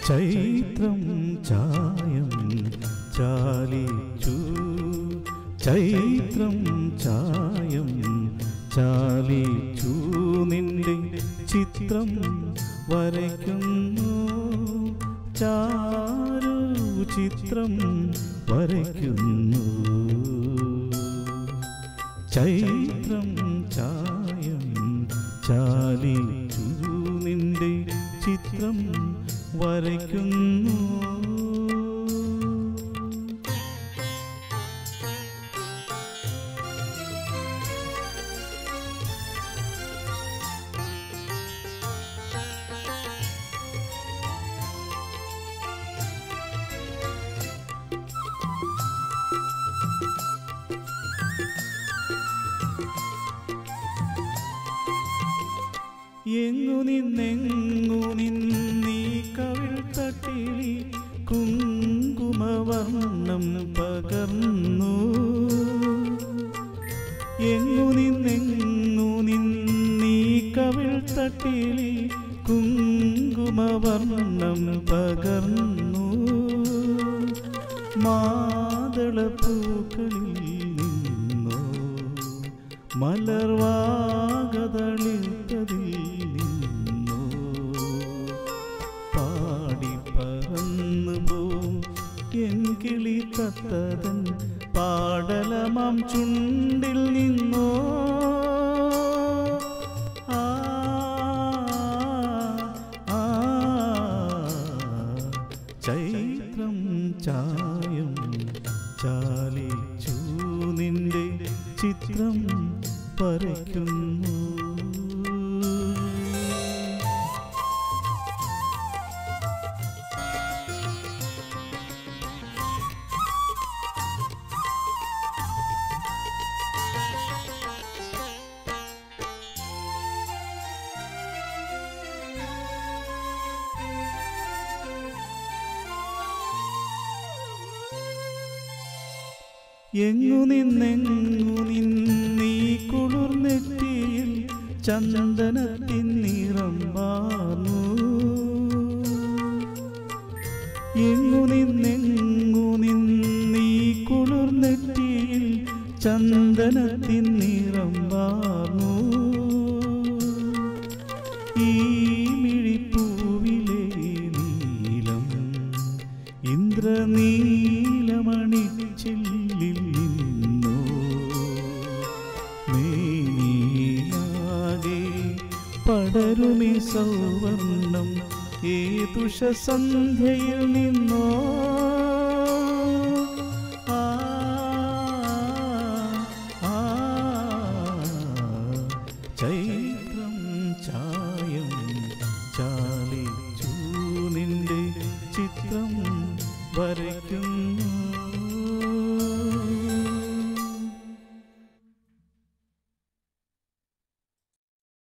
ചൈത്രം ചായം ചാലിച്ചു ചൈത്രം ചായം ചാലിച്ചു നിന്റെ ചിത്രം വരയ്ക്കുന്നു ചാരു ചിത്രം വരയ്ക്കുന്നു ചൈത്രം ചായം ചാലിച്ചു നിന്റെ ചിത്രം വരയ്ക്കുന്നു എങ്ങു നിന്നെങ്ങു നിന്നീ കവിൾ തട്ടിലി കുങ്കുമവർണ്ണം പകർന്നു എങ്ങു നിന്നെങ്ങു നിന്നീ കവിൾ തട്ടിലി കുങ്കുമവർണ്ണം പകർന്നു മാതളപ്പൂക്കളിൽ നിന്നോ മലർവാകതളിത്തതിൽ നിന്നോ പാടി പറന്നു പോം എൻ കിളി തത്തതൻ പാടലമാം ചുണ്ടിൽ നിന്നോ ആ ആ ചൈത്രം ചായം ചാലിച്ചു നിന്റെ ചിത്രം വരയ്ക്കുന്നു എങ്ങു നിന്നെങ്ങു നിന്നീ കുളിർനെറ്റിയിൽ ചന്ദനത്തിൻ നിറം വാർന്നു എങ്ങു നിന്നെങ്ങു നിന്നീ കുളിർനെറ്റിയിൽ ചന്ദനത്തിൻ നിറം വാർന്നു ഈ മിഴിപ്പൂവിലെ നീലം ഇന്ദ്രനീലമണിച്ചില്ലിൽ നിന്നോ മേനിയാകെ പടരുമി സൗവർണം ഏതുഷ സന്ധ്യയിൽ നിന്നോ